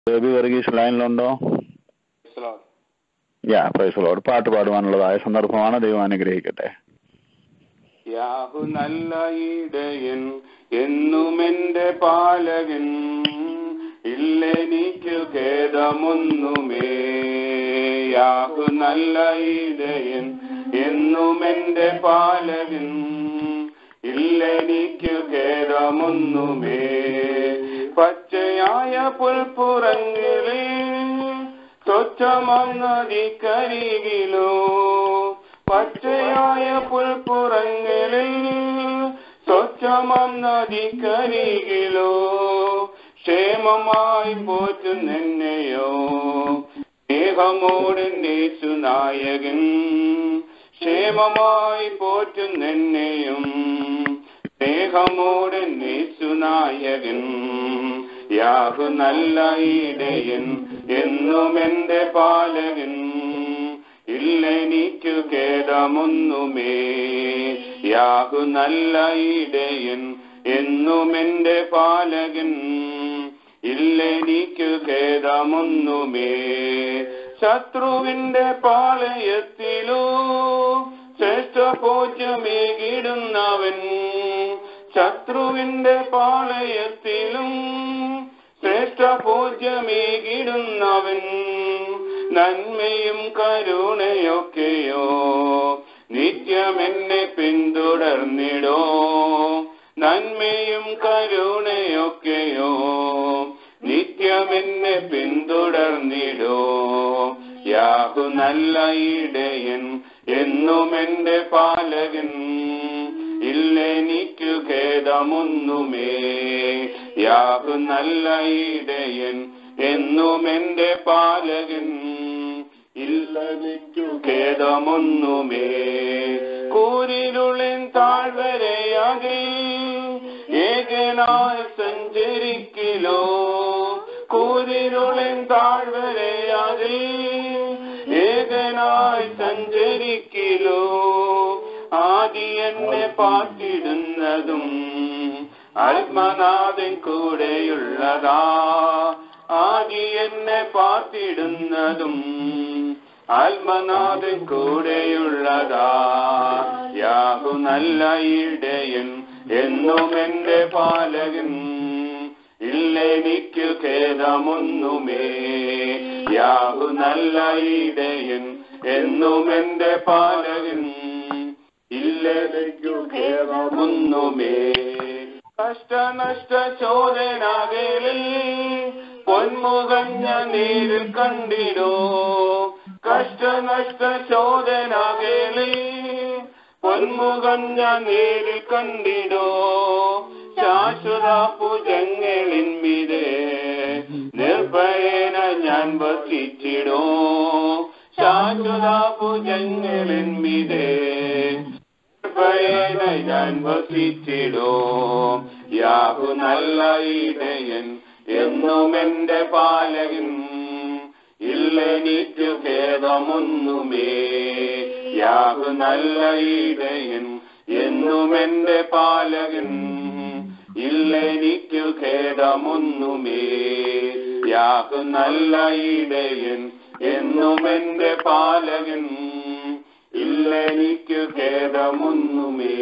Baby Varghese ലൈനിലുണ്ടോ യാ പ്രൈസലോട് പാട്ട് പാടുവാനുള്ളതായ സന്ദർഭമാണ് ദൈവം അനുഗ്രഹിക്കട്ടെ യാഹു നല്ല ഇടയൻ എന്നും എന്റെ പാലകൻ ഇല്ലെനിക്കു ഖേദമൊന്നുമേ യാഹു നല്ല ഇടയൻ എന്നും എന്റെ പാലകൻ ഇല്ലെനിക്കു ഖേദമൊന്നുമേ പച്ചയായ പുൽപ്പുറങ്ങളിൽ സ്വച്ഛമാം നദിക്കരികിലോ പച്ചയായ പുൽപ്പുറങ്ങളിൽ സ്വച്ഛമാം നദിക്കരികിലോ ക്ഷേമമായി പോറ്റുന്നെന്നെയോ സ്നേഹമോട് നായകൻ ക്ഷേമമായി പോറ്റുന്നെന്നെയും സ്നേഹമോട് നായകൻ യാഹു നല്ല ഇടയൻ എന്നും എന്റെ പാലകൻ ഇല്ലെനിക്കു ഖേദമൊന്നുമേ യാഹു നല്ല ഇടയൻ എന്നും എന്റെ പാലകൻ ഇല്ലെനിക്കു ഖേദമൊന്നുമേ ശത്രുവിന്റെ പാളയത്തിലോ ശ്രേഷ്ഠ പൂജ്യമേകിടുന്നവൻ ശത്രുവിന്റെ പാളയത്തിലും ശ്രേഷ്ഠ പൂജ്യമേകിടുന്നവൻ നന്മയും കരുണയൊക്കെയോ നിത്യമെന്നെ പിന്തുടർന്നിടോ നന്മയും കരുണയൊക്കെയോ നിത്യമെന്നെ പിന്തുടർന്നിടോ യാഹു നല്ല ഇടയൻ എന്നും എന്റെ പാലകൻ ഇല്ലെനിക്കു ഖേദമൊന്നുമേ യാഹു നല്ല ഇടയൻ എന്നും എന്റെ പാലകൻ ഇല്ലെനിക്കു ഖേദമൊന്നുമേ കൂരിരുളിൻ താഴ്വരയാകെ ഏകനായി സഞ്ചരിക്കിലോ കൂരിരുളിൻ താഴ്വരയാകെ ഏകനായി സഞ്ചരിക്കിലോ ആദി എന്നെ പാത്തിടുന്നതും ആത്മനാഥൻ കൂടെയുള്ളതാ ആദി എന്നെ പാത്തിടുന്നതും ആത്മനാഥൻ കൂടെയുള്ളതാ യാഹു നല്ല ഇടയൻ എന്നും എന്റെ പാലകൻ ഇല്ലെനിക്കു ഖേദമൊന്നുമേ യാഹു നല്ല ഇടയൻ എന്നും എന്റെ പാലകൻ ഇല്ലെനിക്കു ഖേദമൊന്നുമേ കഷ്ടനഷ്ട ചോദനാകലിൽ പൊന്മുകഞ്ഞ നീരിൽ കണ്ടിടോ കഷ്ടനഷ്ട ചോദനാകലിൽ പൊന്മുകഞ്ഞ നീരിൽ കണ്ടിടോ ശാശ്വത ഭുജങ്ങളിന്മിതേ നിർഭയേന ഞാൻ വസിച്ചിടോ ശാശ്വത ഭുജങ്ങളിന്മിതേ നിർഭയേന ഞാൻ വസിച്ചിടോ യാഹു നല്ല ഇടയൻ എന്നും എന്റെ പാലകൻ ഇല്ലെനിക്കു ഖേദമൊന്നുമേ യാഹു നല്ല ഇടയൻ എന്നും എന്റെ പാലകൻ ഇല്ലെനിക്കു ഖേദമൊന്നുമേ യാഹു നല്ല ഇടയൻ എന്നും എന്റെ പാലകൻ ഇല്ലെനിക്കു ഖേദമൊന്നുമേ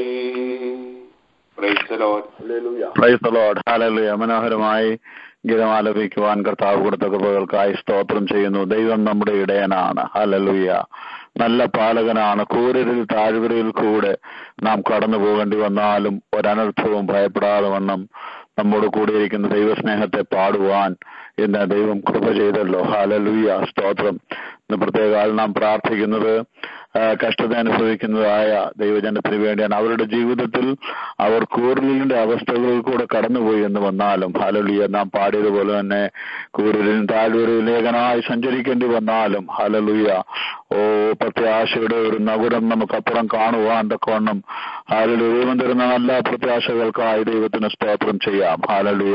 praise lord praise lord hallelujah മനോഹരമായി ഗീതം ആലപിക്കുവാൻ കർത്താവ് കൊടുത്ത കൃപകൾക്കായി സ്തോത്രം ചെയ്യുന്നു ദൈവം നമ്മുടെ ഇടയനാണ് ഹാലലുയ നല്ല പാലകനാണ് കൂരരിൽ താഴ്വരയിൽ കൂടെ നാം കടന്നു പോകേണ്ടി വന്നാലും ഒരനർത്ഥവും ഭയപ്പെടാതെ വണ്ണം നമ്മോട് കൂടിയിരിക്കുന്ന ദൈവസ്നേഹത്തെ പാടുവാൻ ഇന്ന് ദൈവം കൃപ ചെയ്തല്ലോ ഹാലലുയ സ്തോത്രം ഇന്ന് പ്രത്യേകാൽ നാം പ്രാർത്ഥിക്കുന്നത് കഷ്ടത അനുഭവിക്കുന്നതായ ദൈവജനത്തിന് വേണ്ടിയാണ് അവരുടെ ജീവിതത്തിൽ അവർ കൂരലിന്റെ അവസ്ഥകളിൽ കൂടെ കടന്നുപോയി എന്ന് വന്നാലും ഹലലിയ നാം പാടിയതുപോലെ തന്നെ കൂരലിന് താഴ്വരയിൽ ലേഖനമായി സഞ്ചരിക്കേണ്ടി വന്നാലും ഹലലുയ ഓ പ്രത്യാശയുടെ ഒരു നഗരം നമുക്കപ്പുറം കാണുവാൻ തക്കവണ്ണം ഹാലലു ദൈവം തരുന്ന നല്ല പ്രത്യാശകൾക്കായി ദൈവത്തിന് സ്തോത്രം ചെയ്യാം ഹാലലുയ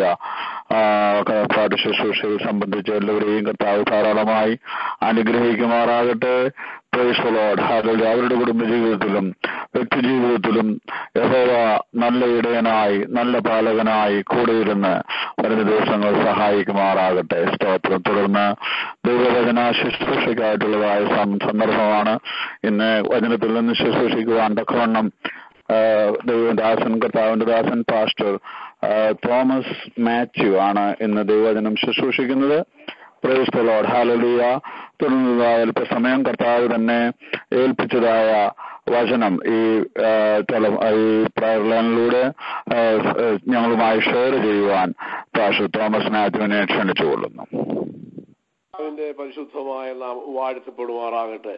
പാട്ട് ശുശ്രൂഷകൾ സംബന്ധിച്ച് എല്ലാവരെയും കർത്താവ് ധാരാളമായി അനുഗ്രഹിക്കുമാറാകട്ടെ പ്രൈസ് ലോഡ് ഹാലലു അവരുടെ കുടുംബ ജീവിതത്തിലും വ്യക്തിജീവിതത്തിലും യഹോവ നല്ല ഇടയനായി നല്ല പാലകനായി കൂടെയിരുന്ന് വരുന്ന ദിവസങ്ങൾ സഹായിക്കുമാറാകട്ടെ സ്തോത്രം തുടർന്ന് ദൈവവചന ശുശ്രൂഷയ്ക്കായിട്ടുള്ളതായ സം- സന്ദർഭമാണ് ഇന്ന് വചനത്തിൽ നിന്ന് ശുശ്രൂഷിക്കുവാൻ തക്കവണ്ണം ആ, ദൈവദാസൻ കർത്താവിന്റെ ദാസൻ പാസ്റ്റർ ആ, തോമസ് മാത്യു ആണ് ഇന്ന് ദൈവവചനം ശുശ്രൂഷിക്കുന്നത് പ്രൈസ് ദ ലോർഡ് ഹാലലിയ തുടർന്നതായ അല്പസമയം കർത്താവ് തന്നെ ഏൽപ്പിച്ചതായ വചനം ഈ ആ, ടെല- ഈ പ്രയർ ലൈനിലൂടെ ആ, ആ, ഞങ്ങളുമായി ഷെയർ ചെയ്യുവാൻ പാസ്റ്റർ തോമസ് മാത്യുവിനെ ക്ഷണിച്ചുകൊള്ളുന്നു അതിന്റെ പരിശുദ്ധമായ നാം വാഴ്ത്തപ്പെടുമാറാകട്ടെ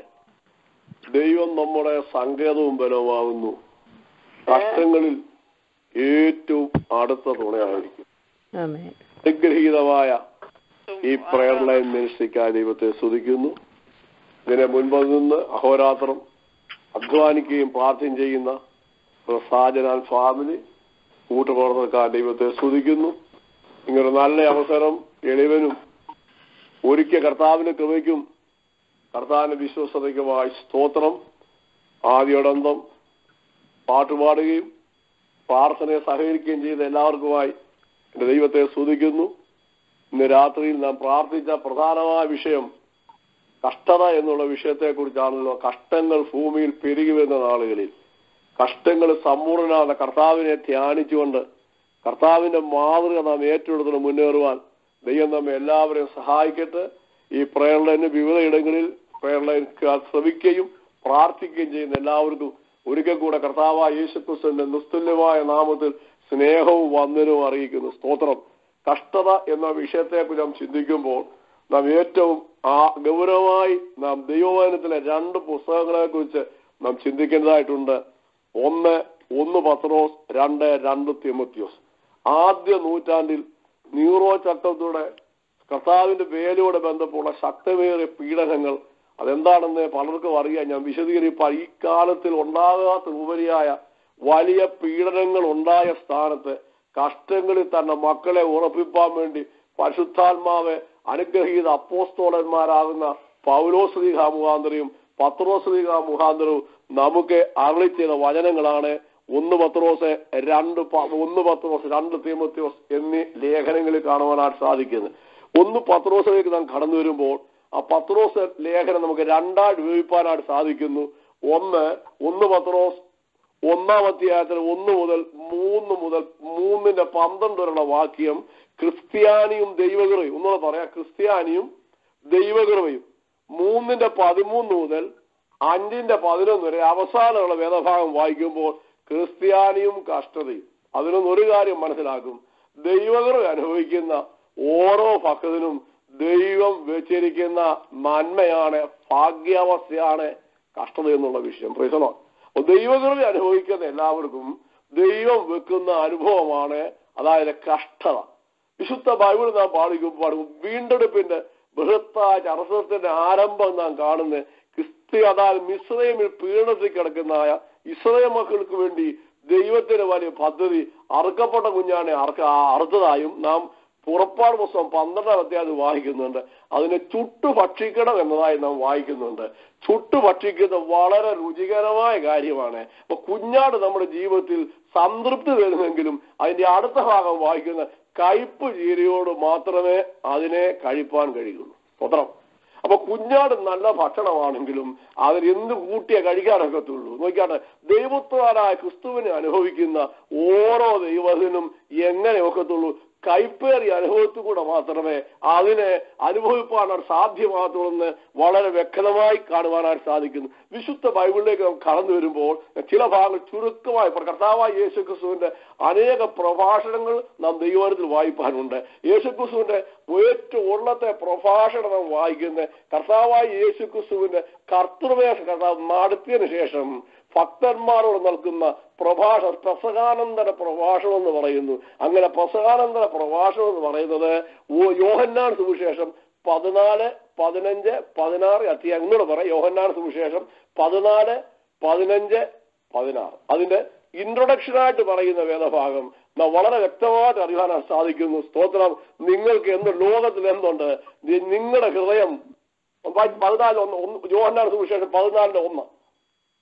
ദൈവം നമ്മുടെ സങ്കേതവും ബലവുമാകുന്നു കഷ്ടങ്ങളിൽ ഏറ്റവും അടുത്ത തുണയായിരിക്കും ആമേൻ അനുഗ്രഹീതമായ ഈ പ്രയർ ലൈൻ മിനിസ്ട്രിക്കായി ദൈവത്തെ സ്തുതിക്കുന്നു ഇതിനെ മുൻപ് നിന്ന് അഹോരാത്രം അധ്വാനിക്കുകയും പ്രാർത്ഥന ചെയ്യുന്ന സാജനാൻ ഫാമിലി കൂട്ടുപ്രവർത്തകർ ദൈവത്തെ സ്തുതിക്കുന്നു ഇങ്ങനൊരു നല്ല അവസരം എളിവനും ഒരുക്കിയ കർത്താവിന്റെ കൃപയ്ക്കും കർത്താവിന്റെ വിശ്വസതയ്ക്കുമായി സ്തോത്രം ആദ്യോടന്തം പാട്ടുപാടുകയും പ്രാർത്ഥനയെ സഹകരിക്കുകയും ചെയ്ത എല്ലാവർക്കുമായി എന്റെ ദൈവത്തെ സ്തുതിക്കുന്നു ഇന്ന് രാത്രിയിൽ നാം പ്രാർത്ഥിച്ച പ്രധാനമായ വിഷയം കഷ്ടത എന്നുള്ള വിഷയത്തെക്കുറിച്ചാണല്ലോ കഷ്ടങ്ങൾ ഭൂമിയിൽ പെരുകി വരുന്ന നാളുകളിൽ കഷ്ടങ്ങൾ സമ്പൂർണ്ണനാഥ കർത്താവിനെ ധ്യാനിച്ചുകൊണ്ട് കർത്താവിന്റെ മാതൃക നാം ഏറ്റെടുത്ത് മുന്നേറുവാൻ ദൈവം നമ്മെ എല്ലാവരെയും സഹായിക്കട്ടെ ഈ പ്രയർ ലൈന് വിവിധ ഇടങ്ങളിൽ പ്രയർ ലൈൻ ശ്രമിക്കുകയും പ്രാർത്ഥിക്കുകയും ചെയ്യുന്ന എല്ലാവർക്കും ഒരിക്കൽ കൂടെ കർത്താവായ യേശുക്രിസ്തുവിന്റെ നിസ്തുല്യമായ നാമത്തിൽ സ്നേഹവും വന്ദനവും അറിയിക്കുന്നു സ്തോത്രം കഷ്ടത എന്ന വിഷയത്തെക്കുറിച്ച് നാം ചിന്തിക്കുമ്പോൾ നാം ഏറ്റവും ആ ഗൗരവമായി നാം ദൈവവചനത്തിലെ രണ്ട് പുസ്തകങ്ങളെ കുറിച്ച് നാം ചിന്തിക്കേണ്ടതായിട്ടുണ്ട് ഒന്ന് ഒന്ന് പത്രോസ് രണ്ട് രണ്ട് തിമത്യോസ് ആദ്യ നൂറ്റാണ്ടിൽ ന്യൂറോ ചട്ടത്തോടെ കർത്താവിന്റെ വേലയോടെ ബന്ധപ്പെട്ടുള്ള ശക്തമേറിയ പീഡനങ്ങൾ അതെന്താണെന്ന് പലർക്കും അറിയാം ഞാൻ വിശദീകരിപ്പാൽ ഈ കാലത്തിൽ ഉണ്ടാകാത്ത ഉപരിയായ വലിയ പീഡനങ്ങൾ ഉണ്ടായ സ്ഥാനത്ത് കഷ്ടങ്ങളിൽ തന്റെ മക്കളെ ഉറപ്പിപ്പാൻ വേണ്ടി പരിശുദ്ധാത്മാവെ അനുഗ്രഹീത അപ്പോസ്തോലന്മാരാകുന്ന പൗലോസ്ലിഹ മുഖാന്തരവും പത്രോസ്ലിഹ മുഖാന്തരവും നമുക്ക് അരളി ചെയ്ത വചനങ്ങളാണ് ഒന്ന് പത്രോസ് രണ്ട് പ- ഒന്ന് പത്രോസ് രണ്ട് തീമത്യോസ് എന്നീ ലേഖനങ്ങളിൽ കാണുവാനായിട്ട് സാധിക്കുന്നത് ഒന്ന് പത്രോസിലേക്ക് നാം കടന്നു വരുമ്പോൾ ആ പത്രോസ് ലേഖനം നമുക്ക് രണ്ടായിട്ട് വിഭജിപ്പാനായിട്ട് സാധിക്കുന്നു ഒന്ന് ഒന്ന് പത്രോസ് ഒന്നാം അധ്യായത്തിൽ ഒന്ന് മുതൽ മൂന്ന് മുതൽ മൂന്നിന്റെ പന്ത്രണ്ട് വരെയുള്ള വാക്യം ക്രിസ്ത്യാനിയും ദൈവകൃപയും ഒന്നുകൂടെ പറയാം ക്രിസ്ത്യാനിയും ദൈവകൃപയും മൂന്നിന്റെ പതിമൂന്ന് മുതൽ അഞ്ചിന്റെ പതിനൊന്ന് വരെ അവസാനമുള്ള വേദഭാഗം വായിക്കുമ്പോൾ ക്രിസ്ത്യാനിയും കഷ്ടതയും അതിനൊന്നും ഒരു കാര്യം മനസ്സിലാക്കും ദൈവകൃപ അനുഭവിക്കുന്ന ഓരോ ഭക്തനും ദൈവം വെച്ചിരിക്കുന്ന നന്മയാണ് ഭാഗ്യാവസ്ഥയാണ് കഷ്ടത എന്നുള്ള വിഷയം പ്രൈസലോ ദൈവകൃപ അനുഭവിക്കുന്ന എല്ലാവർക്കും ദൈവം വെക്കുന്ന അനുഭവമാണ് അതായത് കഷ്ടത വിശുദ്ധ ബൈബിൾ നാം പാടിക്കും പാടും വീണ്ടെടുപ്പിന്റെ ബൃഹത്തായ ചരസത്തിന്റെ ആരംഭം നാം കാണുന്ന ക്രിസ്തി അതായത് മിശ്രമിൽ പീഡനത്തിൽ കിടക്കുന്നതായ ഇസ്രയേൽ മക്കൾക്ക് വേണ്ടി ദൈവത്തിന് വലിയ പദ്ധതി അറുക്കപ്പെട്ട കുഞ്ഞാനെ അറുക്ക അറുത്തതായും നാം പുറപ്പാട് പുസ്തകം പന്ത്രണ്ടാം അധ്യായം വായിക്കുന്നുണ്ട് അതിനെ ചുട്ടു ഭക്ഷിക്കണം എന്നതായി നാം വായിക്കുന്നുണ്ട് ചുട്ടു ഭക്ഷിക്കുന്നത് വളരെ രുചികരമായ കാര്യമാണ് അപ്പൊ കുഞ്ഞാട് നമ്മുടെ ജീവിതത്തിൽ സംതൃപ്തി തരുമെങ്കിലും അതിന്റെ അടുത്ത ഭാഗം വായിക്കുന്ന കയ്പ് ചീരയോട് മാത്രമേ അതിനെ കഴിപ്പാൻ കഴിയുള്ളൂ സ്വത്രം അപ്പൊ കുഞ്ഞാട് നല്ല ഭക്ഷണമാണെങ്കിലും അതിന് എന്ത് കൂട്ടിയേ കഴിക്കാനൊക്കത്തുള്ളൂ നോക്കിയാട്ടെ ദൈവത്വനായ ക്രിസ്തുവിനെ അനുഭവിക്കുന്ന ഓരോ ദൈവത്തിനും എങ്ങനെ ഒക്കത്തുള്ളൂ കൈപ്പേറിയ അനുഭവത്തിൽ കൂടെ മാത്രമേ അതിനെ അനുഭവിപ്പാനായിട്ട് സാധ്യമാകത്തുള്ളൂ എന്ന് വളരെ വ്യക്തമായി കാണുവാനായിട്ട് സാധിക്കുന്നു വിശുദ്ധ ബൈബിളിലേക്ക് നാം കടന്നു വരുമ്പോൾ ചില ഭാഗങ്ങൾ ചുരുക്കമായി ഇപ്പൊ കർത്താവായ യേശു ക്രിസ്തുവിന്റെ അനേക പ്രഭാഷണങ്ങൾ നാം ദൈവത്തിൽ വായിപ്പാനുണ്ട് യേശു ക്രിസ്തുവിന്റെ ഏറ്റവും ഉള്ളത്തെ പ്രഭാഷണം നാം വായിക്കുന്നത് കർത്താവായ യേശു ക്രിസ്തുവിന്റെ കർത്തൃവേഷ കർത്താവ് നടത്തിയതിനു ശേഷം ഭക്തന്മാരോട് നൽകുന്ന പ്രഭാഷ പ്രസകാനന്തര പ്രഭാഷണം എന്ന് പറയുന്നു അങ്ങനെ പ്രസകാനന്തര പ്രഭാഷണം എന്ന് പറയുന്നത് ഓ- യോഹന്നാൻ സുവിശേഷം പതിനാല് പതിനഞ്ച് പതിനാറ് അധ്യായം ഒന്നുകൂടെ പറയാം യോഹന്നാൻ സുവിശേഷം പതിനാല് പതിനഞ്ച് പതിനാറ് അതിന്റെ ഇൻട്രൊഡക്ഷനായിട്ട് പറയുന്ന വേദഭാഗം നാം വളരെ വ്യക്തമായിട്ട് അറിയാൻ സാധിക്കുന്നു സ്തോത്രം നിങ്ങൾക്ക് എന്ത് ലോകത്തിൽ എന്തുണ്ട് നി- നിങ്ങളുടെ ഹൃദയം പതിനാല് ഒന്ന് ഒന്ന് യോഹന്നാൻ സുവിശേഷം പതിനാലിന്റെ ഒന്ന്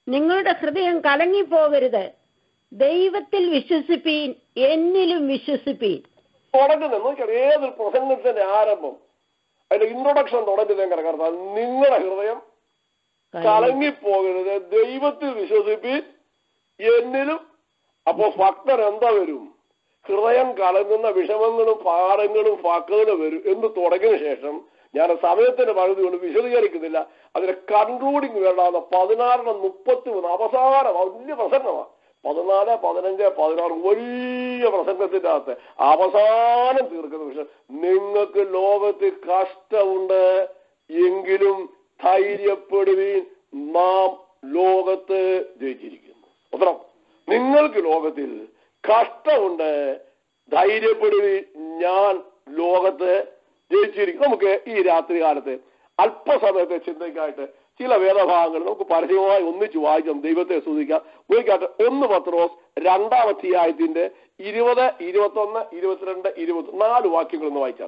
നിങ്ങളുടെ ഹൃദയം കലങ്ങിപ്പോകരുത് ദൈവത്തിൽ വിശ്വസിപ്പീൻ എന്നിലും വിശ്വസിപ്പീൻ തുടങ്ങുന്നത് നോക്കിയാൽ ഏതൊരു പ്രസംഗത്തിന്റെ ആരംഭം അതിന്റെ ഇൻട്രൊഡക്ഷൻ തുടങ്ങുന്നത് എങ്ങനെ കർത്താവ് നിങ്ങളുടെ ഹൃദയം കലങ്ങിപ്പോകരുത് ദൈവത്തിൽ വിശ്വസിപ്പീൻ എന്നിലും അപ്പോ ഭക്തൻ എന്താ വരും ഹൃദയം കലങ്ങുന്ന വിഷമങ്ങളും പാടങ്ങളും ഫക്കളും വരും എന്ന് തുടങ്ങിയ ശേഷം ഞാൻ സമയത്തിന്റെ പകുതി കൊണ്ട് വിശദീകരിക്കുന്നില്ല അതിന്റെ കൺക്ലൂഡിങ് വേണ്ടാന്ന് പതിനാറിന് മുപ്പത്തി മൂന്ന് അവസാനം വലിയ പ്രസംഗമാണ് പതിനാല് പതിനഞ്ച് പതിനാറ് വലിയ പ്രസംഗത്തിന്റെ അകത്ത് അവസാനം തീർക്കുന്ന വിഷയം നിങ്ങൾക്ക് ലോകത്തിൽ കഷ്ടമുണ്ട് എങ്കിലും ധൈര്യപ്പെടുവീൻ നാം ലോകത്ത് ജയിച്ചിരിക്കുന്നു ഉത്തരം നിങ്ങൾക്ക് ലോകത്തിൽ കഷ്ടമുണ്ട് ധൈര്യപ്പെടുവീൻ ഞാൻ ലോകത്ത് ജയിച്ചിരിക്കും നമുക്ക് ഈ രാത്രി കാലത്ത് അല്പസമയത്തെ ചിന്തയ്ക്കായിട്ട് ചില വേദഭാഗങ്ങൾ നമുക്ക് പരസ്യമായി ഒന്നിച്ച് വായിക്കാം ദൈവത്തെ സ്തുതിക്കാം ഉപയോഗിക്കാട്ടെ ഒന്ന് പത്രോസ് രണ്ടാം അധ്യായത്തിന്റെ ഇരുപത് ഇരുപത്തൊന്ന് ഇരുപത്തിരണ്ട് ഇരുപത്തി നാല് വാക്യങ്ങൾ ഒന്ന് വായിക്കാം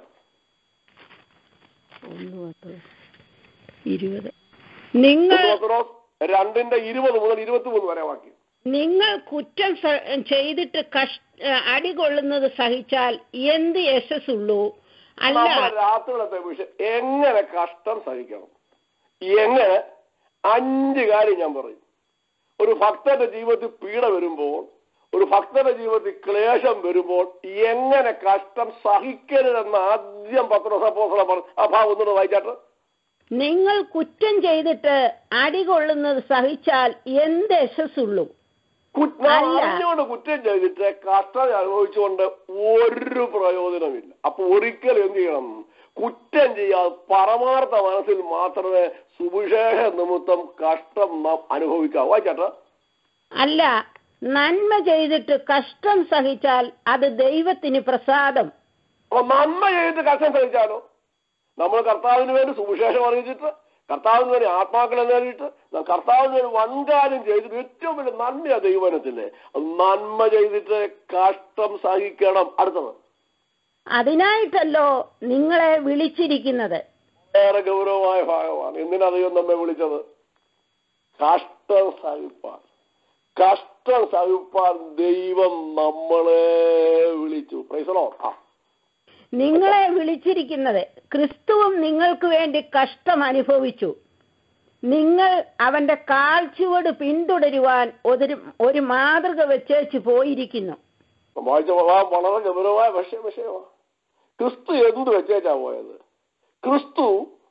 ഒന്ന് പത്ത് ഇരുപത് നിങ്ങൾ ഒന്ന് പത്രോസ് രണ്ടിന്റെ ഇരുപത് മുതൽ ഇരുപത്തി മൂന്ന് വരെ വാക്യം നിങ്ങൾ കുറ്റം സ- ചെയ്തിട്ട് കഷ് അടികൊള്ളുന്നത് സഹിച്ചാൽ എന്ത് യശസ്സുള്ളൂ അല്ല നമ്മുടെ രാത്രികളത്തെ വിഷയം എങ്ങനെ കഷ്ടം സഹിക്കണം എങ്ങനെ അഞ്ച് കാര്യം ഞാൻ പറയും ഒരു ഭക്തന്റെ ജീവിതത്തിൽ പീഡ വരുമ്പോൾ ഒരു ഭക്തന്റെ ജീവിതത്തിൽ ക്ലേശം വരുമ്പോൾ എങ്ങനെ കഷ്ടം സഹിക്കരുതെന്ന് ആദ്യം പത്രസപ്പോസല പറഞ്ഞു ആ ഭാഗം ഒന്നുകൂടെ വായിച്ചാട്ട് നിങ്ങൾ കുറ്റം ചെയ്തിട്ട് അടികൊള്ളുന്നത് സഹിച്ചാൽ എന്ത് യശസ്സുള്ളൂ കുറ്റ- നാം അല്ല. അറിഞ്ഞുകൊണ്ട് കുറ്റം ചെയ്തിട്ട് കഷ്ടം അനുഭവിച്ചുകൊണ്ട് ഒരു പ്രയോജനമില്ല അപ്പൊ ഒരിക്കലും എന്ത് ചെയ്യണം കുറ്റം ചെയ്യാതെ പരമാർത്ഥ മനസ്സിൽ മാത്രമേ സുവിശേഷ നിമിത്തം കഷ്ടം നാം അനുഭവിക്കാവൂ വായിച്ചാട്ടെ അല്ല നന്മ ചെയ്തിട്ട് കഷ്ടം സഹിച്ചാൽ അത് ദൈവത്തിന് പ്രസാദം അപ്പൊ നന്മ ചെയ്തിട്ട് കഷ്ടം സഹിച്ചാലോ നമ്മൾ കർത്താവിന് വേണ്ടി സുവിശേഷം അറിയിച്ചിട്ട് കർത്താവിന് വേണ്ടി ആത്മാക്കളെ നേടിയിട്ട് നാം കർത്താവിന് വേണ്ടി വൻകാര്യം ചെയ്തിട്ട് ഏറ്റവും വലിയ നന്മയാ ദൈവനത്തില്ലേ നന്മ ചെയ്തിട്ട് കഷ്ടം സഹിക്കണം അടുത്തത് അതിനായിട്ടല്ലോ നിങ്ങളെ വിളിച്ചിരിക്കുന്നത് ഏറെ ഗൗരവമായ ഭാഗമാണ് എന്തിനാ ദൈവം നമ്മെ വിളിച്ചത് കഷ്ടം സഹിപ്പാൻ കഷ്ടം സഹിപ്പാൻ ദൈവം നമ്മളെ വിളിച്ചു പ്രൈസലോ ആ നിങ്ങളെ വിളിച്ചിരിക്കുന്നത് ക്രിസ്തുവും നിങ്ങൾക്ക് വേണ്ടി കഷ്ടം അനുഭവിച്ചു നിങ്ങൾ അവന്റെ കാൽച്ചുവട് പിന്തുടരുവാൻ ഒരു ഒരു മാതൃക വെച്ചേച്ച് പോയിരിക്കുന്നു വായിച്ച ഭാഗം വളരെ ഗൗരവമായ വിഷയ വിഷയമാണ് ക്രിസ്തു എന്ത് വെച്ചേച്ചാ പോയത് ക്രിസ്തു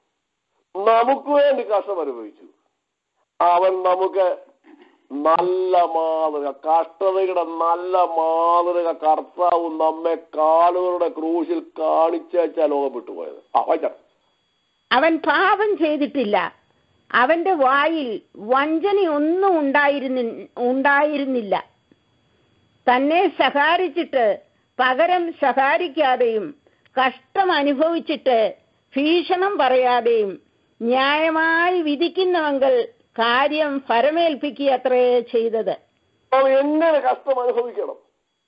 നമുക്ക് വേണ്ടി കഷ്ടം അനുഭവിച്ചു അവൻ നമുക്ക് നല്ല മാതൃക കഷ്ടതയുടെ നല്ല മാതൃക കർത്താവ് നമ്മെ കാലുകളുടെ ക്രൂശിൽ കാണിച്ചാ ലോകം വിട്ടുപോയത് ആ വായിച്ചാട്ടെ അവൻ പാപം ചെയ്തിട്ടില്ല അവന്റെ വായിൽ വഞ്ചനയൊന്നും ഉണ്ടായിരുന്നി ഉണ്ടായിരുന്നില്ല തന്നെ സഹാരിച്ചിട്ട് പകരം സഹാരിക്കാതെയും കഷ്ടം അനുഭവിച്ചിട്ട് ഭീഷണം പറയാതെയും ന്യായമായി വിധിക്കുന്നവങ്കൽ കാര്യം ഫലമേൽപ്പിക്കുകയത്രേ ചെയ്തത് നാം എങ്ങനെ കഷ്ടം അനുഭവിക്കണം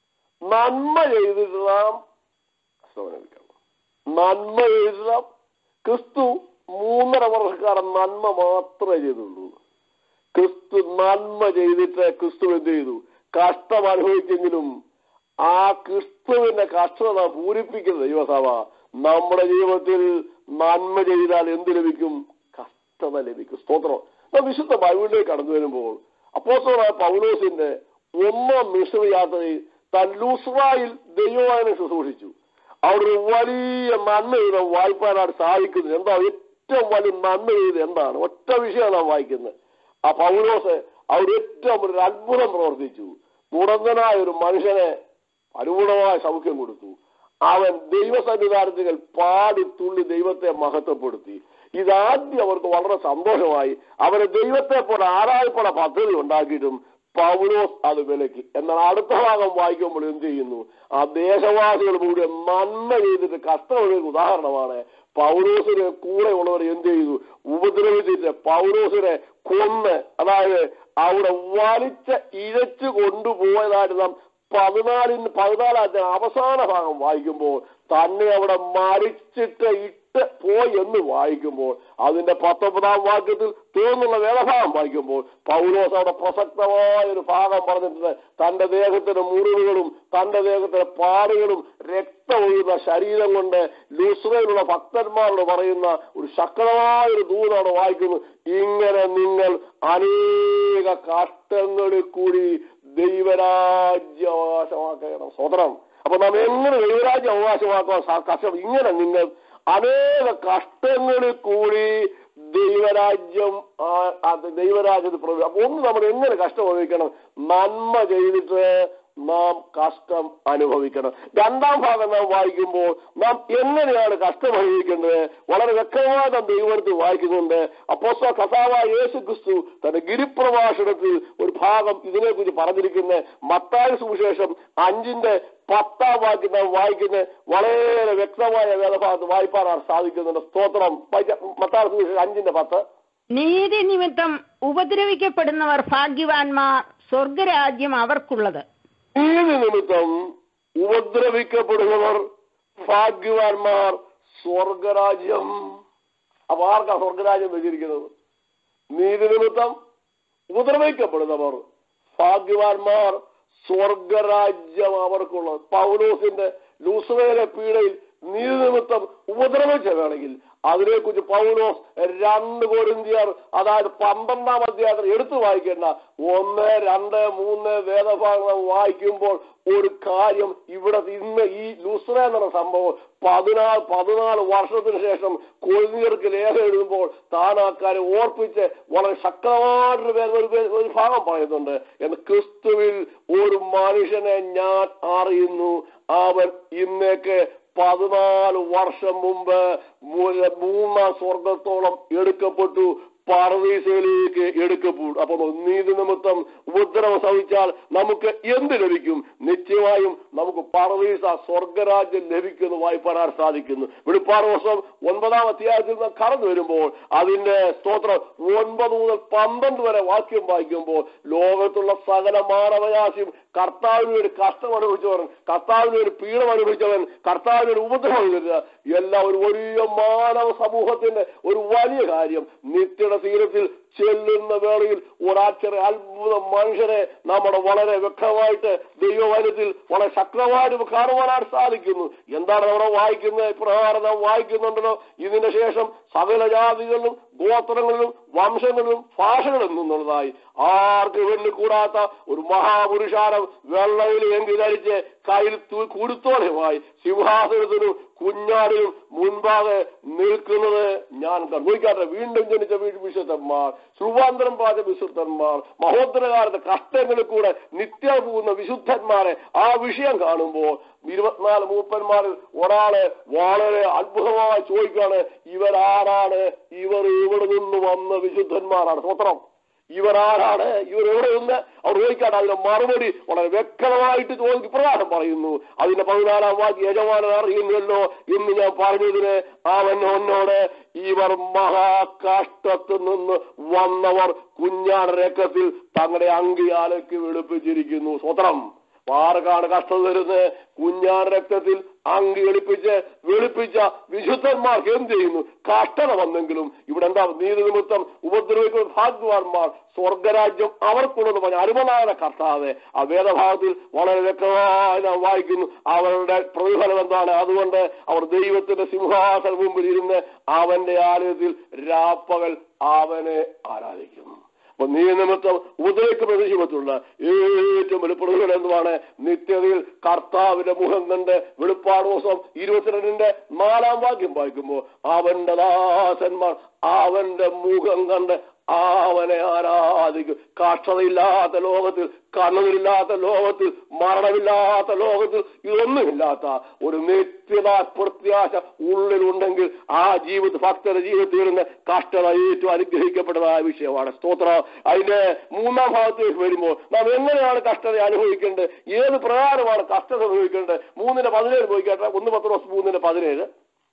നന്മ ചെയ്തിട്ട് നാം കഷ്ടം അനുഭവിക്കണം നന്മ ചെയ്തിട്ട് നാം ക്രിസ്തു മൂന്നര വർഷക്കാരൻ നന്മ മാത്രമേ ചെയ്തുള്ളൂ ക്രിസ്തു നന്മ ചെയ്തിട്ട് ക്രിസ്തു എന്ത് ചെയ്തു കഷ്ടം അനുഭവിച്ചെങ്കിലും ആ ക്രിസ്തുവിന്റെ കഷ്ടത പൂരിപ്പിക്കുന്ന ദൈവസഭ നമ്മുടെ ജീവിതത്തിൽ നന്മ ചെയ്താൽ എന്ത് ലഭിക്കും കഷ്ടത ലഭിക്കും സ്തോത്രം നാം വിശുദ്ധ ബൈബിളിലേക്ക് കടന്നു വരുമ്പോൾ അപ്പോസ്തലനായ പൗലോസിന്റെ ഒന്നാം മിശ്ര യാത്രയിൽ തല്ലൂസ്രായിൽ ദൈവവായനെ ശുശ്രൂഷിച്ചു അവിടെ ഒരു വലിയ നന്മ ചെയ്ത വായിപ്പാനായിട്ട് സാധിക്കുന്നത് എന്താ ഏറ്റവും വലിയ നന്മ ചെയ്ത് എന്താണ് ഒറ്റ വിഷയമാണ് നാം വായിക്കുന്നത് ആ പൗലോസ് അവിടെ ഏറ്റവും ഒരു അത്ഭുതം പ്രവർത്തിച്ചു മുടന്തനായ ഒരു മനുഷ്യനെ അനുകൂലമായ സൗഖ്യം കൊടുത്തു അവൻ ദൈവസന്നിധാനത്തിൽ പാടി തുള്ളി ദൈവത്തെ മഹത്വപ്പെടുത്തി ഇതാദ്യം അവർക്ക് വളരെ സന്തോഷമായി അവരെ ദൈവത്തെ പോലെ ആരായപ്പെട പദ്ധതി ഉണ്ടാക്കിയിട്ടും പൗലോസ് അത് വിലക്കി എന്നാൽ അടുത്ത ഭാഗം വായിക്കുമ്പോൾ എന്ത് ചെയ്യുന്നു ആ ദേശവാസികൾ കൂടി നന്മ ചെയ്തിട്ട് കഷ്ടമുള്ള ഉദാഹരണമാണ് പൗലോസിന് കൂടെ ഉള്ളവർ എന്ത് ചെയ്തു ഉപദ്രവിച്ചിട്ട് പൗലോസിനെ കൊന്ന് അതായത് അവിടെ വലിച്ച് ഇഴച്ചു കൊണ്ടുപോയതായിട്ട് നാം പതിനാലിന് പതിനാലാമത്തെ അവസാന ഭാഗം വായിക്കുമ്പോൾ തന്നെ അവിടെ മരിച്ചിട്ട് ഇട്ട വിട്ട് പോയി എന്ന് വായിക്കുമ്പോൾ അതിന്റെ പത്തൊമ്പതാം വാക്യത്തിൽ തീർന്നുള്ള വേദഭാഗം വായിക്കുമ്പോൾ പൗലോസ് അവിടെ പ്രസക്തമായ ഒരു ഭാഗം പറഞ്ഞിട്ടുണ്ട് തന്റെ ദേഹത്തിന് മുറിവുകളും തന്റെ ദേഹത്തിന് പാടുകളും രക്തം ഒഴുകുന്ന ശരീരം കൊണ്ട് ലൂസ്രയിലുള്ള ഭക്തന്മാരോട് പറയുന്ന ഒരു ശക്തമായ ഒരു ദൂതാണ് വായിക്കുന്നു ഇങ്ങനെ നിങ്ങൾ അനേക കഷ്ടങ്ങളിൽ കൂടി ദൈവരാജ്യാവകാശമാക്കണം സ്വതന്ത്രം അപ്പൊ നാം എങ്ങനെ ദൈവരാജ്യം അവകാശമാക്കാൻ സാ- കഷ്ടം ഇങ്ങനെ നിങ്ങൾ അനേക കഷ്ടങ്ങളിൽ കൂടി ദൈവരാജ്യം ആ- അത് ദൈവരാജ്യത്തിൽ പ്രവേശിക്കും അപ്പൊ ഒന്ന് നമ്മൾ എങ്ങനെ കഷ്ടം അനുഭവിക്കണം നന്മ ചെയ്തിട്ട് നാം കഷ്ടം അനുഭവിക്കണം രണ്ടാം ഭാഗം നാം വായിക്കുമ്പോൾ നാം എങ്ങനെയാണ് കഷ്ടം അനുഭവിക്കേണ്ടത് വളരെ വ്യക്തമായി നാം ദൈവത്തിൽ വായിക്കുന്നുണ്ട് അപ്പോസ്തല കഥാവായ യേശു ക്രിസ്തു തന്റെ ഗിരിപ്രഭാഷണത്തിൽ ഒരു ഭാഗം ഇതിനെക്കുറിച്ച് പറഞ്ഞിരിക്കുന്ന മത്തായ സുവിശേഷം അഞ്ചിന്റെ പത്താം വാക്യം നാം വായിക്കുന്ന വളരെ വ്യക്തമായ വേദഭാഗത്ത് വായിപ്പാനാണ് സാധിക്കുന്നുണ്ട് സ്തോത്രം വായിച്ച- മത്തായ സുവിശേഷം അഞ്ചിന്റെ പത്ത് നീതി നിമിത്തം ഉപദ്രവിക്കപ്പെടുന്നവർ ഭാഗ്യവാന്മാർ സ്വർഗരാജ്യം അവർക്കുള്ളത് നീതി നിമിത്തം ഉപദ്രവിക്കപ്പെടുന്നവർ ഭാഗ്യവാന്മാർ സ്വർഗരാജ്യം അപ്പൊ ആർക്കാ സ്വർഗരാജ്യം വെച്ചിരിക്കുന്നത് നീതി നിമിത്തം ഉപദ്രവിക്കപ്പെടുന്നവർ ഭാഗ്യവാന്മാർ സ്വർഗരാജ്യം അവർക്കുള്ളത് പൗലോസിന്റെ ലൂസറയിലെ പീഡയിൽ നീതി നിമിത്തം ഉപദ്രവിച്ച വേണമെങ്കിൽ അതിനെക്കുറിച്ച് പൗലോസ് രണ്ട് കോരിന്തിയർ അതായത് പന്ത്രണ്ടാം അധ്യായത്തിൽ എടുത്തു വായിക്കേണ്ട ഒന്ന് രണ്ട് മൂന്ന് വേദഭാഗങ്ങൾ വായിക്കുമ്പോൾ ഒരു കാര്യം ഇവിടെ ഇന്ന് ഈ ലുസ്ര എന്നുള്ള സംഭവം പതിനാല് പതിനാല് വർഷത്തിന് ശേഷം കൊഴിഞ്ഞർക്ക് ലേഖം എഴുതുമ്പോൾ താൻ ആ കാര്യം ഓർപ്പിച്ച് വളരെ ശക്തമായിട്ടൊരു വേ- ഒരു വേ- ഒരു ഭാഗം പറയുന്നുണ്ട് എന്ന് ക്രിസ്തുവിൽ ഒരു മനുഷ്യനെ ഞാൻ അറിയുന്നു അവൻ ഇന്നേക്ക് പതിനാല് വർഷം മുമ്പ് മൂ- മൂന്നാം സ്വർഗത്തോളം എടുക്കപ്പെട്ടു പാർവീസയിലേക്ക് എടുക്കപ്പെടും അപ്പൊ നീതി നിമിത്തം ഉപദ്രവം സഹിച്ചാൽ നമുക്ക് എന്ത് ലഭിക്കും നിശ്ചയമായും നമുക്ക് പാർവീസ സ്വർഗരാജ്യം ലഭിക്കുമെന്ന് വായിപ്പാൻ സാധിക്കുന്നു വെളിപ്പാട് വർഷം ഒൻപതാം അധ്യായത്തിൽ നാം കടന്നു വരുമ്പോൾ അതിന്റെ സ്തോത്രം ഒൻപത് മുതൽ പന്ത്രണ്ട് വരെ വാക്യം വായിക്കുമ്പോൾ ലോകത്തുള്ള സകല മാനവരാശിയും കർത്താവിന് വേണ്ടി കഷ്ടം അനുഭവിച്ചവൻ കർത്താവിന് വേണ്ടി പീഡം അനുഭവിച്ചവൻ കർത്താവിന് വേണ്ടി ഉപദ്രവം അനുഭവിച്ചത് എല്ലാം ഒരു വലിയ മാനവ സമൂഹത്തിന്റെ ഒരു വലിയ കാര്യം നിത്യയുടെ തീരത്തിൽ ചെല്ലുന്ന വേളയിൽ ഒരാച്ചര അത്ഭുത മനുഷ്യരെ നമ്മുടെ വളരെ വ്യക്തമായിട്ട് ദൈവവനത്തിൽ വളരെ ശക്തമായിട്ട് കാണുവാനായിട്ട് സാധിക്കുന്നു എന്താണ് നമ്മുടെ വായിക്കുന്നത് ഇപ്രകാരം നാം വായിക്കുന്നുണ്ടല്ലോ ഇതിന്റെ ശേഷം സകല ജാതികളിലും ഗോത്രങ്ങളിലും വംശങ്ങളിലും ഭാഷകളിലും നിന്നുള്ളതായി ആർക്ക് വെണ്ണി കൂടാത്ത ഒരു മഹാപുരുഷാരം വെള്ളയിൽ എങ്കി ധരിച്ച് കയ്യിൽ തു- കുരുത്തോലയുമായി സിംഹാസനത്തിനും കുഞ്ഞാടിനും മുൻപാകെ നിൽക്കുന്നത് ഞാൻ നോക്കാട്ടെ വീണ്ടും ജനിച്ച വീ- വിശുദ്ധന്മാർ സുവാന്തരം പാത വിശുദ്ധന്മാർ മഹോത്തരകാലത്തെ കഷ്ടങ്ങളിൽ കൂടെ നിത്യ പോകുന്ന വിശുദ്ധന്മാരെ ആ വിഷയം കാണുമ്പോൾ ഇരുപത്തിനാല് മൂപ്പന്മാരിൽ ഒരാള് വളരെ അത്ഭുതമായി ചോദിക്കുകയാണ് ഇവരാരാണ് ഇവർ ഇവിടെ നിന്ന് വന്ന വിശുദ്ധന്മാരാണ് സ്വത്രം ഇവരാരാണ് ഇവർ എവിടെ നിന്ന് അവർ ചോദിക്കാണ് അതിന്റെ മറുപടി വളരെ വ്യക്തമായിട്ട് ചോദിക്കും പ്രകാരം പറയുന്നു അതിന്റെ പതിനാലാം വാക്യം യജമാനൻ അറിയുന്നല്ലോ എന്ന് ഞാൻ പറഞ്ഞതിന് അവൻ എന്നോട് ഇവർ മഹാകഷ്ടത്തിൽ നിന്ന് വന്നവർ കുഞ്ഞാട് രക്തത്തിൽ തങ്ങളുടെ അങ്കിയാലയ്ക്ക് വെളുപ്പിച്ചിരിക്കുന്നു സ്വത്രം ആർക്കാണ് കഷ്ടം വരുന്നത് കുഞ്ഞാൻ രക്തത്തിൽ അങ്കി വെളുപ്പിച്ച് വെളുപ്പിച്ച വിശുദ്ധന്മാർക്ക് എന്ത് ചെയ്യുന്നു കഷ്ടത വന്നെങ്കിലും ഇവിടെ എന്താ നീതി നിമിത്തം ഉപദ്രവിക്കുന്ന ഭാഗ്യവാന്മാർ സ്വർഗരാജ്യം അവർക്കുള്ളത് പറഞ്ഞ അരുമനായ കർത്താവ് ആ വേദഭാഗത്തിൽ വളരെ വ്യക്തമായി നാം വായിക്കുന്നു അവരുടെ പ്രതിഫലം എന്താണ് അതുകൊണ്ട് അവർ ദൈവത്തിന്റെ സിംഹാസന മുമ്പിൽ ഇരുന്ന് അവന്റെ ആലയത്തിൽ രാപ്പകൽ അവനെ ആരാധിക്കുന്നു അപ്പൊ നീ നിമിത്തം ഉപദ്രവിക്കുന്ന ജീവിതത്തിലുള്ള ഏറ്റവും വെളിപ്പെടുത്തൽ എന്തുമാണ് നിത്യതയിൽ കർത്താവിന്റെ മുഖം കണ്ട് വെളിപ്പാട് ദിവസം ഇരുപത്തിരണ്ടിന്റെ നാലാം വാക്യം വായിക്കുമ്പോൾ അവന്റെ ദാസന്മാർ അവന്റെ മുഖം കണ്ട് അവനെ ആരാധിക്കും കഷ്ടതയില്ലാത്ത ലോകത്തിൽ കണ്ണുകളില്ലാത്ത ലോകത്തിൽ മരണമില്ലാത്ത ലോകത്തിൽ ഇതൊന്നുമില്ലാത്ത ഒരു നിത്യത പ്രത്യാശ ഉള്ളിലുണ്ടെങ്കിൽ ആ ജീവിത ഭക്തരുടെ ജീവിതത്തിൽ നിന്ന് കഷ്ടത ഏറ്റവും അനുഗ്രഹിക്കപ്പെട്ടതായ വിഷയമാണ് സ്തോത്രം അതിന്റെ മൂന്നാം ഭാഗത്തേക്ക് വരുമ്പോൾ നാം എങ്ങനെയാണ് കഷ്ടത അനുഭവിക്കേണ്ടത് ഏത് പ്രകാരമാണ് കഷ്ടത അനുഭവിക്കേണ്ടത് മൂന്നിന്റെ പതിനേഴ് പോയിക്കട്ടെ ഒന്ന് പത്ത് ദിവസം മൂന്നിന്റെ പതിനേഴ്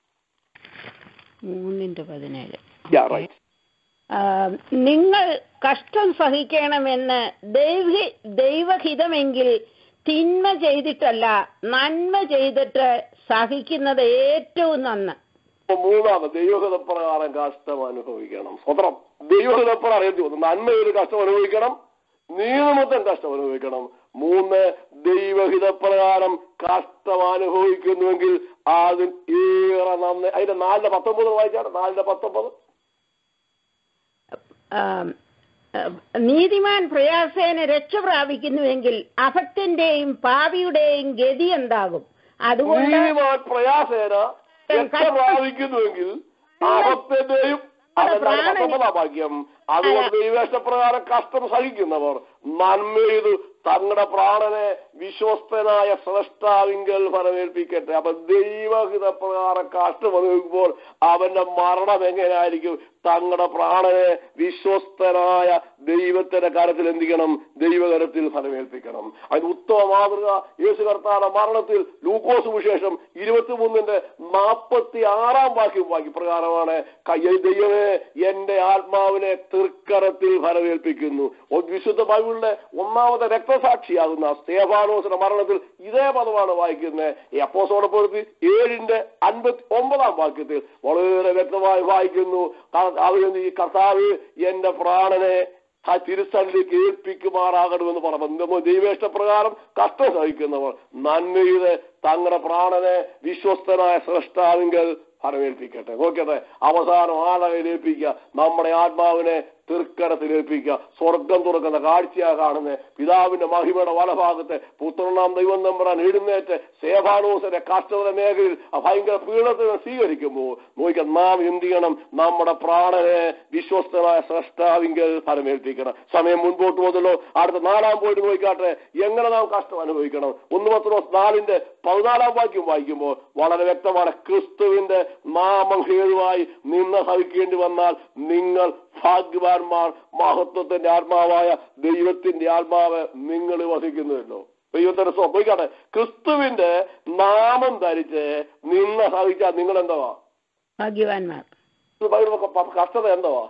മൂന്നിന്റെ പതിനേഴ് Yeah, right. ആ, നിങ്ങൾ കഷ്ടം സഹിക്കണമെന്ന് ദൈവ ദൈവഹിതമെങ്കിൽ തിന്മ ചെയ്തിട്ടല്ല നന്മ ചെയ്തിട്ട് സഹിക്കുന്നത് ഏറ്റവും നന്ന് അപ്പൊ മൂന്നാമത് ദൈവഹിതപ്രകാരം കഷ്ടം അനുഭവിക്കണം സ്വതന്ത്രം ദൈവഹിതപ്രകാരം എന്ത് ചെയ്യുന്നു നന്മയൊരു കഷ്ടം അനുഭവിക്കണം നീതിമൊത്തം കഷ്ടം അനുഭവിക്കണം മൂന്ന് ദൈവഹിതപ്രകാരം കഷ്ടം അനുഭവിക്കുന്നുവെങ്കിൽ അതിൽ ഏറെ നന്ദി അതിന്റെ നാലിന്റെ പത്തൊമ്പത് വായിച്ചാണ് നാലിന്റെ പത്തൊമ്പത് ആം, ആം, നീതിമാൻ പ്രയാസേന രക്ഷ പ്രാപിക്കുന്നുവെങ്കിൽ അഭക്തന്റെയും പാപിയുടെയും ഗതി എന്താകും അതുകൊണ്ട് നീതിമാൻ പ്രയാസേന രക്ഷ പ്രാപിക്കുന്നുവെങ്കിൽ അബദ്ധത്തെയും അതെന്താണ് പത്തൊമ്പതാം വാക്യം അതുകൊണ്ട് ദൈവേഷ്ടപ്രകാരം കഷ്ടം സഹിക്കുന്നവർ നന്മ ചെയ്ത് തങ്ങളുടെ പ്രാണനെ വിശ്വസ്തനായ ശ്രേഷ്ഠാവിങ്കൽ ഫലമേൽപ്പിക്കട്ടെ അപ്പൊ ദൈവഹിത പ്രകാരം കഷ്ടം അനുഭവിക്കുമ്പോൾ അവന്റെ മരണം എങ്ങനെയായിരിക്കും തങ്ങളുടെ പ്രാണനെ വിശ്വസ്തനായ ദൈവത്തിന്റെ കരത്തിൽ എന്തിക്കണം ദൈവകരത്തിൽ ഫലമേൽപ്പിക്കണം അതിന് ഉത്തമ മാതൃക യേശു കർത്താന മരണത്തിൽ ലൂക്കോസ് വിശേഷം ഇരുപത്തിമൂന്നിന്റെ നാൽപ്പത്തി ആറാം വാക്യം വാക്യ പ്രകാരമാണ് കയ്യ ദൈവമേ എന്റെ ആത്മാവിനെ തൃക്കരത്തിൽ ഫലമേൽപ്പിക്കുന്നു ഒ- വിശുദ്ധ ബൈബിളിലെ ഒന്നാമത്തെ രക്തസാക്ഷിയാകുന്ന സ്തേഫാനോസിന്റെ മരണത്തിൽ ഇതേ പദമാണ് വായിക്കുന്നത് ഈ അപ്പോസോടൊപ്പത്തി ഏഴിന്റെ അൻപത്തി ഒമ്പതാം വാക്യത്തിൽ വളരെ വ്യക്തമായി വായിക്കുന്നു ക- അവരെന്ത് ഈ കർത്താവ് എന്റെ പ്രാണനെ ആ തിരുസന്നിധിക്ക് ഏൽപ്പിക്കുമാറാകണമെന്ന് പറഞ്ഞു ദൈവേഷ്ടപ്രകാരം കഷ്ടം സഹിക്കുന്നവർ നന്മയുടെ തങ്ങളുടെ പ്രാണനെ വിശ്വസ്തനായ സൃഷ്ടാവിങ്കൽ ഫലമേൽപ്പിക്കട്ടെ നോക്കട്ടെ അവസാനം ആളെ ഏൽപ്പിക്കുക നമ്മുടെ ആത്മാവിനെ തൃക്കരത്തിൽ ഏൽപ്പിക്കുക സ്വർഗം തുറക്കുന്ന കാഴ്ചയാ കാണുന്നത് പിതാവിന്റെ മഹിമയുടെ വലഭാഗത്ത് പുത്രനാം ദൈവം നമ്പറാൻ എഴുന്നേറ്റ് സേവാനോസിന്റെ കഷ്ടത മേഖലയിൽ ആ ഭയങ്കര പീഡനത്തിന് സ്വീകരിക്കുമ്പോൾ നോക്കിയാൽ നാം എന്ത് ചെയ്യണം നമ്മുടെ പ്രാണനെ വിശ്വസ്തനായ സൃഷ്ടാവിങ്കൽ ഫലമേൽപ്പിക്കണം സമയം മുൻപോട്ട് പോകുന്നല്ലോ അടുത്ത നാലാം പോയിട്ട് നോക്കിക്കാട്ടെ എങ്ങനെ നാം കഷ്ടം അനുഭവിക്കണം ഒന്ന് പത്രോ നാലിന്റെ പതിനാലാം വാക്യം വായിക്കുമ്പോൾ വളരെ വ്യക്തമാണ് ക്രിസ്തുവിന്റെ നാമം ഹേതുവായി നിന്ന് സഹിക്കേണ്ടി വന്നാൽ നിങ്ങൾ ഭാഗ്യവാന്മാർ മഹത്വത്തിന്റെ ആത്മാവായ ദൈവത്തിന്റെ ആത്മാവ് നിങ്ങൾ വഹിക്കുന്നുവല്ലോ ദൈവത്തിന്റെ നോക്കിക്കാട്ടെ ക്രിസ്തുവിന്റെ നാമം ധരിച്ച് നിന്ന് സഹിച്ചാൽ നിങ്ങൾ എന്തുവാ ഭാഗ്യവാന്മാർ കഷ്ടത എന്തുവാ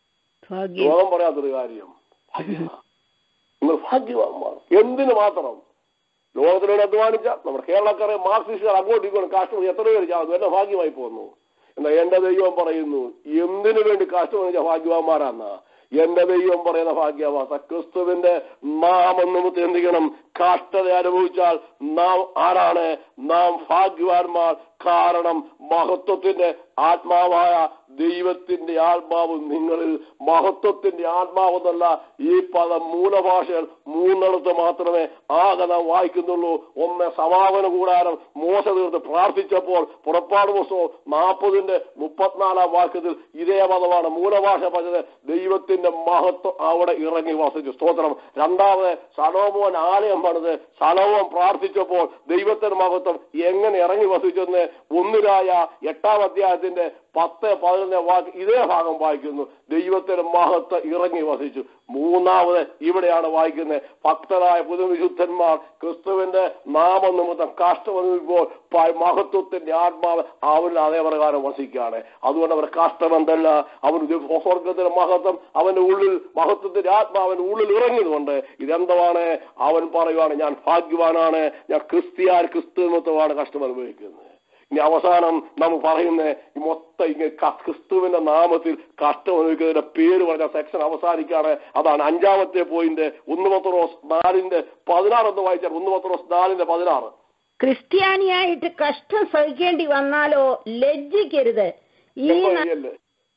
ഭാഗ്യം ലോകം പറയാത്തൊരു കാര്യം ഭാഗ്യവാൻ. നിങ്ങൾ ഭാഗ്യവാന്മാർ എന്തിനു മാത്രം ലോകത്തിലൂടെ അധ്വാനിച്ച നമ്മുടെ കേരളക്കാരെ മാർക്സിസ്റ്റുകാർ അങ്ങോട്ടും ഇങ്ങോട്ടും കാഷ്ടം എത്ര പേര് ചാവുന്നു എന്നെ ഭാഗ്യമായി പോകുന്നു എന്നാ എന്റെ ദൈവം പറയുന്നു എന്തിനു വേണ്ടി കാഷ്ടം ഭാഗ്യവാന്മാരാന്നാ എന്റെ ദൈവം പറയുന്ന ഭാഗ്യവാസ ക്രിസ്തുവിന്റെ നാമം നിമിത്തം എന്ത് ചെയ്യണം കാഷ്ടത അനുഭവിച്ചാൽ നാം ആരാണ് നാം ഭാഗ്യവാന്മാർ കാരണം മഹത്വത്തിന്റെ ആത്മാവായ ദൈവത്തിന്റെ ആത്മാവ് നിങ്ങളിൽ മഹത്വത്തിന്റെ ആത്മാവെന്നല്ല ഈ പദം മൂലഭാഷയിൽ മൂന്നിടത്ത് മാത്രമേ ആകെ നാം വായിക്കുന്നുള്ളൂ ഒന്ന് സമാപന കൂടാരം മോശ തീർത്ത് പ്രാർത്ഥിച്ചപ്പോൾ പുറപ്പാട് പുസ്തകം നാൽപ്പതിന്റെ മുപ്പത്തിനാലാം വാക്യത്തിൽ ഇതേ പദമാണ് മൂലഭാഷ പറഞ്ഞത് ദൈവത്തിന്റെ മഹത്വം അവിടെ ഇറങ്ങി വസിച്ചു സ്തോത്രം രണ്ടാമത് സലോമോൻ ആലയം പണിത് സലോമോൻ പ്രാർത്ഥിച്ചപ്പോൾ ദൈവത്തിന്റെ മഹത്വം എങ്ങനെ ഇറങ്ങി വസിച്ചെന്ന് ഒന്നിലായ എട്ടാം അധ്യായത്തിന്റെ പത്ത് പതിനൊന്ന് വാക്ക് ഇതേ ഭാഗം വായിക്കുന്നു ദൈവത്തിന്റെ മഹത്വം ഇറങ്ങി വസിച്ചു മൂന്നാമത് ഇവിടെയാണ് വായിക്കുന്നത് ഭക്തരായ പുതുവിശുദ്ധന്മാർ ക്രിസ്തുവിന്റെ നാമനിമിത്തം കഷ്ടമനുഭവിക്കുമ്പോൾ പ- മഹത്വത്തിന്റെ ആത്മാവ് അവരിൽ അതേ പ്രകാരം വസിക്കുകയാണ് അതുകൊണ്ട് അവർ കഷ്ടമെന്തല്ല അവൻ സ്വർഗത്തിന്റെ മഹത്വം അവന്റെ ഉള്ളിൽ മഹത്വത്തിന്റെ ആത്മാവൻ ഉള്ളിൽ ഇറങ്ങിയതുകൊണ്ട് ഇതെന്താണ് അവൻ പറയുവാണ് ഞാൻ ഭാഗ്യവാനാണ് ഞാൻ ക്രിസ്ത്യാൻ ക്രിസ്തു നിമിത്തമാണ് കഷ്ടം അനുഭവിക്കുന്നത് ഇനി അവസാനം നമുക്ക് പറയുന്ന ഈ മൊത്തം ഇങ്ങനെ ക- ക്രിസ്തുവിന്റെ നാമത്തിൽ കഷ്ടം അനുഭവിക്കുന്നതിന്റെ പേര് പറഞ്ഞ സെക്ഷൻ അവസാനിക്കാണ് അതാണ് അഞ്ചാമത്തെ പോയിന്റ് ഒന്ന് പത്രോസ് നാലിന്റെ പതിനാറ് എന്ന് വായിച്ചാൽ ഒന്ന് പത്രോസ് നാലിന്റെ പതിനാറ് ക്രിസ്ത്യാനിയായിട്ട് കഷ്ടം സഹിക്കേണ്ടി വന്നാലോ ലജ്ജിക്കരുത് ഈ ശരിയല്ലേ?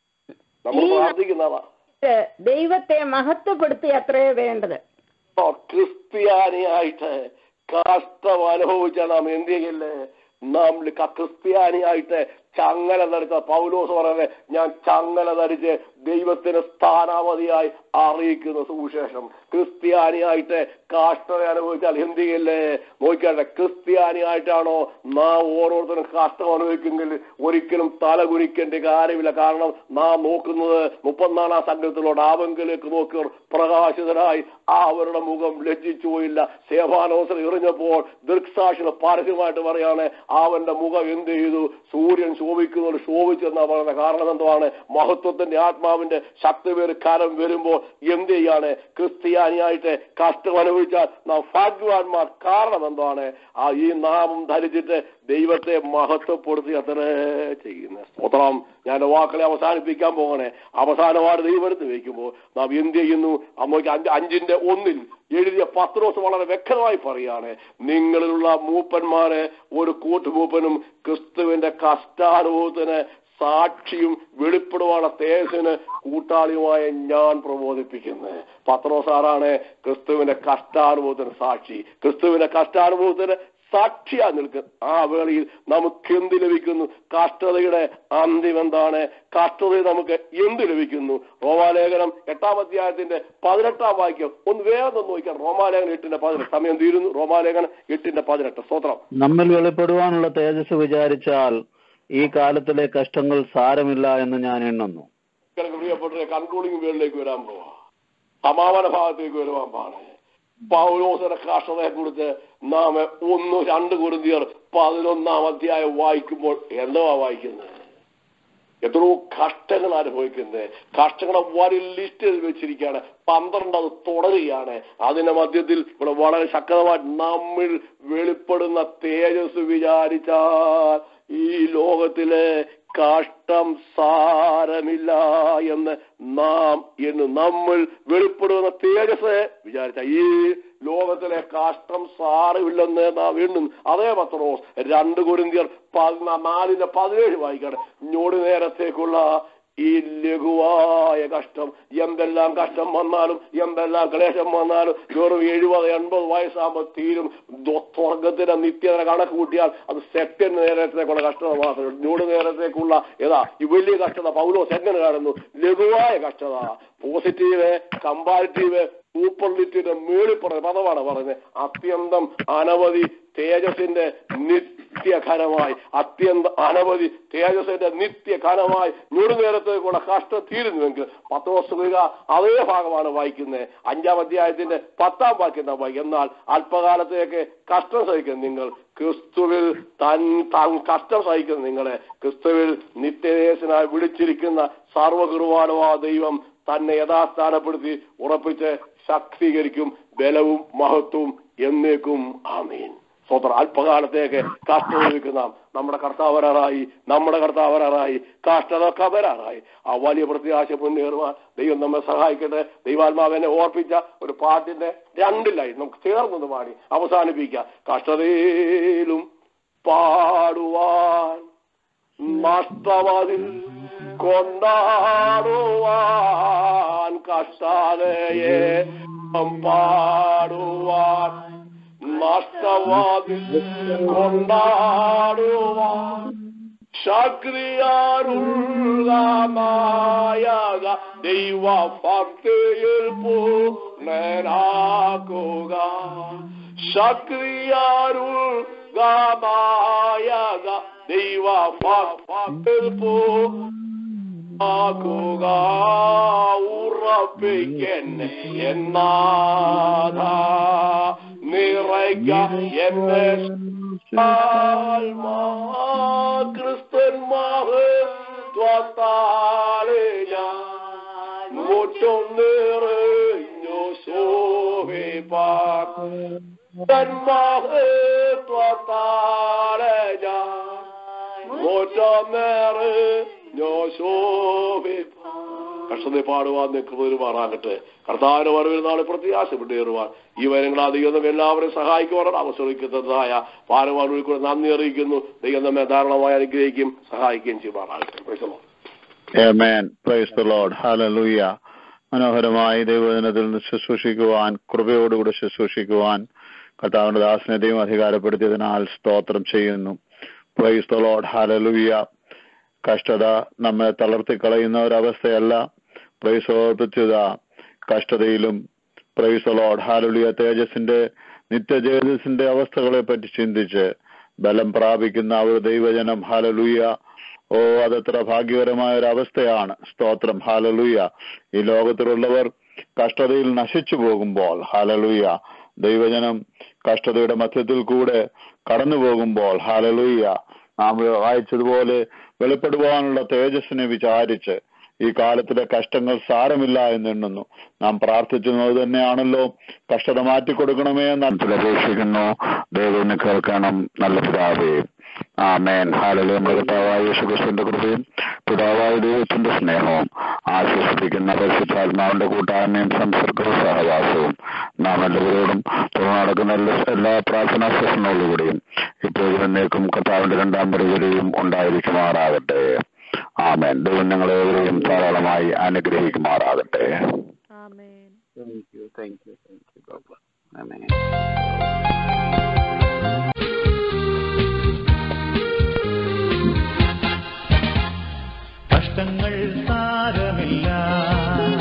നമ്മൾ ഈ- പ്രാർത്ഥിക്കുന്നതാ നാട്ടില് ദൈവത്തെ മഹത്വപ്പെടുത്തുക അത്രയോ വേണ്ടത് ഓ, ക്രിസ്ത്യാനിയായിട്ട് കഷ്ടം അനുഭവിച്ച നാം എന്ത് ചെയ്യില്ലേ നാം ക- ക്രിസ്ത്യാനിയായിട്ട് ചങ്ങല ധരിച്ച പൗലോസ് പറയുന്നത് ഞാൻ ചങ്ങല ധരിച്ച് ദൈവത്തിന് സ്ഥാനാപതിയായി അറിയിക്കുന്ന സുവിശേഷം ക്രിസ്ത്യാനിയായിട്ട് കാഷ്ടത അനുഭവിച്ചാൽ എന്ത് ചെയ്യില്ലേ നോക്കിയാട്ടെ ക്രിസ്ത്യാനിയായിട്ടാണോ നാം ഓരോരുത്തരും കഷ്ടം അനുഭവിക്കുമെങ്കിൽ ഒരിക്കലും തല കുനിക്കേണ്ട കാര്യമില്ല കാരണം നാം നോക്കുന്നത് മുപ്പത്തിനാലാം സംഘത്തിലോട്ട് ആവെങ്കിലേക്ക് നോക്കിയവർ പ്രകാശിതരായി ആ അവരുടെ മുഖം ലജ്ജിച്ചു പോയില്ല സേവാനോസരം എറിഞ്ഞപ്പോൾ ദൃക്സാക്ഷികൾ പരസ്യമായിട്ട് പറയാണ് അവന്റെ മുഖം എന്ത് ചെയ്തു സൂര്യൻ ശോഭിക്കുന്നവർ ശോഭിച്ചെന്നാ പറയുന്നത് കാരണം എന്തുവാണ് മഹത്വത്തിന്റെ ആത്മാ പരിശുദ്ധാത്മാവിന്റെ ശക്തിവേറി കാലം വരുമ്പോൾ എന്ത് ചെയ്യാണ് ക്രിസ്ത്യാനിയായിട്ട് കഷ്ടം അനുഭവിച്ചാൽ നാം ഭാഗ്യവാന്മാർ കാരണം എന്താണ് ആ ഈ നാമം ധരിച്ചിട്ട് ദൈവത്തെ മഹത്വപ്പെടുത്തി അത്ര ചെയ്യുന്നത് സ്തോത്രം ഞാൻ എൻ്റെ വാക്കളെ അവസാനിപ്പിക്കാൻ പോകണേ അവസാനമായിട്ട് ദൈവം എടുത്ത് വെക്കുമ്പോൾ നാം എന്ത് ചെയ്യുന്നു നമുക്ക് അഞ്ച് അഞ്ചിന്റെ ഒന്നിൽ എഴുതിയ പത്രോസ് വളരെ വ്യക്തമായി പറയാണ് നിങ്ങളിലുള്ള മൂപ്പന്മാരെ ഒരു കൂട്ടുമൂപ്പനും ക്രിസ്തുവിന്റെ കഷ്ടാനുഭവത്തിന് സാക്ഷിയും വെളിപ്പെടുവാണ് തേജസ്സിന് കൂട്ടാളിയുമായ ഞാൻ പ്രബോധിപ്പിക്കുന്നത് പത്രോസാറാണ് ക്രിസ്തുവിന്റെ കഷ്ടാനുഭവത്തിന് സാക്ഷി ക്രിസ്തുവിന്റെ കഷ്ടാനുഭവത്തിന് സാക്ഷിയാ നിൽക്കും ആ വേളയിൽ നമുക്ക് എന്ത് ലഭിക്കുന്നു കഷ്ടതയുടെ അന്ത്യം എന്താണ് കഷ്ടതയിൽ നമുക്ക് എന്ത് ലഭിക്കുന്നു റോമാലേഖനം എട്ടാം അധ്യായത്തിന്റെ പതിനെട്ടാം വാക്യം ഒന്ന് വേഗം ഒന്ന് നോക്കാം റോമാലേഖനം എട്ടിന്റെ പതിനെട്ട് സമയം തീരുന്നു റോമാലേഖനം എട്ടിന്റെ പതിനെട്ട് സ്തോത്രം നമ്മിൽ വെളിപ്പെടുവാനുള്ള തേജസ് വിചാരിച്ചാൽ ഈ കാലത്തിലെ കഷ്ടങ്ങൾ സാരമില്ല എന്ന് ഞാൻ എണ്ണുന്നു നിങ്ങൾക്ക് പ്രിയപ്പെട്ട കൺട്രോളിംഗ് വേളിലേക്ക് വരാൻ പോവാ സമാപന ഭാഗത്തേക്ക് വരുവാൻ പാടെ പൗലോസര കഷ്ടതയെ കുറിച്ച് നാം ഒന്ന് രണ്ട് കുരുതിയർ പതിനൊന്നാം അധ്യായം വായിക്കുമ്പോൾ എന്തുവാ വായിക്കുന്നത് എത്രയോ കഷ്ടങ്ങൾ അനുഭവിക്കുന്നത് കഷ്ടങ്ങളെ വലിയ ലിസ്റ്റിൽ വെച്ചിരിക്കുകയാണ് പന്ത്രണ്ട് അത് തുടരുകയാണ് അതിന്റെ മധ്യത്തിൽ ഇവിടെ വളരെ ശക്തമായിട്ട് നമ്മിൽ വെളിപ്പെടുന്ന തേജസ് വിചാരിച്ചാൽ ഈ ലോകത്തിലെ കഷ്ടം സാരമില്ല എന്ന് നാം എന്ന് നമ്മൾ വെളിപ്പെടുന്ന തേജസ് വിചാരിച്ച ഈ ലോകത്തിലെ കഷ്ടം സാരമില്ലെന്ന് നാം എണ്ണും അതേ പത്രോസ് രണ്ട് കുരിന്തിയർ പതിനാ- നാലിന്റെ പതിനേഴ് വായിക്കണം ഞൊടി നേരത്തേക്കുള്ള ഈ ലഘുവായ കഷ്ടം എന്തെല്ലാം കഷ്ടം വന്നാലും എന്തെല്ലാം ക്ലേശം വന്നാലും വെറും എഴുപത് എൺപത് വയസ്സാകുമ്പോൾ തീരും ദോ- സ്വർഗത്തിന്റെ നിത്യത കണക്ക് കൂട്ടിയാൽ അത് സെക്കൻഡ് നേരത്തേക്കുള്ള കഷ്ടത മാത്രമേ ഞൂട് നേരത്തേക്കുള്ള ഏതാ ഈ വലിയ കഷ്ടത പൗലോസ് എങ്ങനെ കാണുന്നു ലഘുവായ കഷ്ടത പോസിറ്റീവ് കമ്പാരിറ്റീവ് സൂപ്പർലിറ്റിന്റെ മേളിൽ പറഞ്ഞ പദമാണ് പറഞ്ഞത് അത്യന്തം അനവധി തേജസിന്റെ നിത്യഘനമായി അത്യന്ത അനവധി തേജസിന്റെ നിത്യഘനമായി ഞൊരു നേരത്തേക്കുള്ള കഷ്ടം തീരുന്നുവെങ്കിൽ പത്ത് വർഷ അതേ ഭാഗമാണ് വായിക്കുന്നത് അഞ്ചാം അധ്യായത്തിന്റെ പത്താം വാക്യം നാം വായിക്കും എന്നാൽ അല്പകാലത്തേക്ക് കഷ്ടം സഹിക്കുന്ന നിങ്ങൾ ക്രിസ്തുവിൽ തൻ താൻ കഷ്ടം സഹിക്കുന്ന നിങ്ങളെ ക്രിസ്തുവിൽ നിത്യദേശനായി വിളിച്ചിരിക്കുന്ന സർവകുർബാനുവാ ദൈവം തന്നെ യഥാസ്ഥാനപ്പെടുത്തി ഉറപ്പിച്ച് ശക്തീകരിക്കും ബലവും മഹത്വവും എന്നേക്കും ആമീൻ സ്വതന്ത്ര അല്പകാലത്തേക്ക് കഷ്ടത ലഭിക്കുന്ന നമ്മുടെ കർത്താവരാറായി നമ്മുടെ കർത്താവരാറായി കാഷ്ടതൊക്കെ വരാറായി ആ വലിയ പ്രത്യാശ മുന്നേറുവാൻ ദൈവം നമ്മെ സഹായിക്കട്ടെ ദൈവാത്മാവിനെ ഓർപ്പിച്ച ഒരു പാട്ടിന്റെ രണ്ടിലായി നമുക്ക് ചേർന്നത് പാടി അവസാനിപ്പിക്കാം കഷ്ടതയിലും പാടുവാൻ നഷ്ടമതിൽ കൊണ്ടാടുവാൻ കഷ്ടതയെ പാടുവാൻ നഷ്ടവാതിൽ കൊണ്ടാടുവാൻ ശക്തിയാരുള്ളമായ ദൈവ ഭക്തിയിൽ പൂർണ്ണനാക്കുക ശക്തിയാരുള്ളമായ ദൈവ ഭക്തിയിൽ പൂർണ്ണാക്കുക ഉറപ്പിക്കന്നെ എന്നാഥ നിറയ്ക്ക എന്നെ ആത്മാ ക്രിസ്തൻ മഹത്വത്താലെ ഞാൻ മുറ്റം നിറഞ്ഞു ശോഭിപ്പാൻ ക്രിസ്തൻ മഹത്വത്താലെ ഞാൻ മുറ്റം നിറഞ്ഞു ശോഭിപ്പാൻ കഷ്ടത പാടുവാൻ നിൽക്കുന്നതിന് മാറാകട്ടെ കർത്താവിന്റെ വരവിൽ നാളെ പ്രത്യാശ വിട്ടേറുവാൻ ഈ വരങ്ങൾ അധികം എല്ലാവരെയും സഹായിക്കുവാനാണ് അവസരിക്കുന്നതായ പാരവാൻ കൂടെ നന്ദി അറിയിക്കുന്നു ദൈവം നമ്മെ ധാരാളമായി അനുഗ്രഹിക്കും സഹായിക്കുകയും ചെയ്യുമാറാകട്ടെ Praise the Lord. Amen. Praise the Lord. Hallelujah. മനോഹരമായി ദൈവദിനത്തിൽ നിന്ന് ശുശ്രൂഷിക്കുവാൻ കൃപയോടുകൂടി ശുശ്രൂഷിക്കുവാൻ കർത്താവിന്റെ ദാസനെ ദൈവം അധികാരപ്പെടുത്തിയതിനാൽ സ്തോത്രം ചെയ്യുന്നു പ്രൈസ് ദ ലോഡ് ഹാലലുയ കഷ്ടത നമ്മെ തളർത്തിക്കളയുന്ന ഒരവസ്ഥയല്ല പ്രൈസ് ഓർപ്പിച്ചത കഷ്ടതയിലും പ്രൈസ് ലോഡ് ഹാലലുയ തേജസിന്റെ നിത്യതേജസിന്റെ അവസ്ഥകളെ പറ്റി ചിന്തിച്ച് ബലം പ്രാപിക്കുന്ന ആ ഒരു ദൈവജനം ഹാലലുയ ഓ അതത്ര ഭാഗ്യകരമായ ഒരു അവസ്ഥയാണ് സ്തോത്രം ഹാലലുയ ഈ ലോകത്തിലുള്ളവർ കഷ്ടതയിൽ നശിച്ചു പോകുമ്പോൾ ഹാലലുയ ദൈവജനം കഷ്ടതയുടെ മധ്യത്തിൽ കൂടെ കടന്നു പോകുമ്പോൾ ഹാലലുയ നാം വായിച്ചതുപോലെ വെളിപ്പെടുവാനുള്ള തേജസ്സിനെ വിചാരിച്ച് ഈ കാലത്തിലെ കഷ്ടങ്ങൾ സാരമില്ല എന്ന് എണ്ണുന്നു നാം പ്രാർത്ഥിക്കുന്നത് തന്നെയാണല്ലോ കഷ്ടത മാറ്റിക്കൊടുക്കണമേ എന്ന് അപേക്ഷിക്കുന്നു ദൈവം കേൾക്കണം നല്ല പിതാവേ ആമേൻ ഹാലലെ മൃഗത്താവായ യേശുക്രിസ്തുവിന്റെ കൃപയും പിതാവായ ദൈവത്തിന്റെ സ്നേഹവും ആശ്വസിപ്പിക്കുന്ന പരിശുദ്ധാത്മാവിന്റെ കൂട്ടായ്മയും സംസർഗവും സഹവാസവും നാം എല്ലാവരോടും തുറന്നു നടക്കുന്ന എല്ലാ എല്ലാ പ്രാർത്ഥനാ സെഷനുകളിലൂടെയും ഇപ്പോഴും എന്നേക്കും കർത്താവിന്റെ രണ്ടാം വരവിലെയും ഉണ്ടായിരിക്കുമാറാകട്ടെ ആമേൻ ദൈവം ഞങ്ങളേവരെയും ധാരാളമായി അനുഗ്രഹിക്കുമാറാകട്ടെ amen thank you thank you thank you amen കഷ്ടങ്ങൾ സാരമില്ല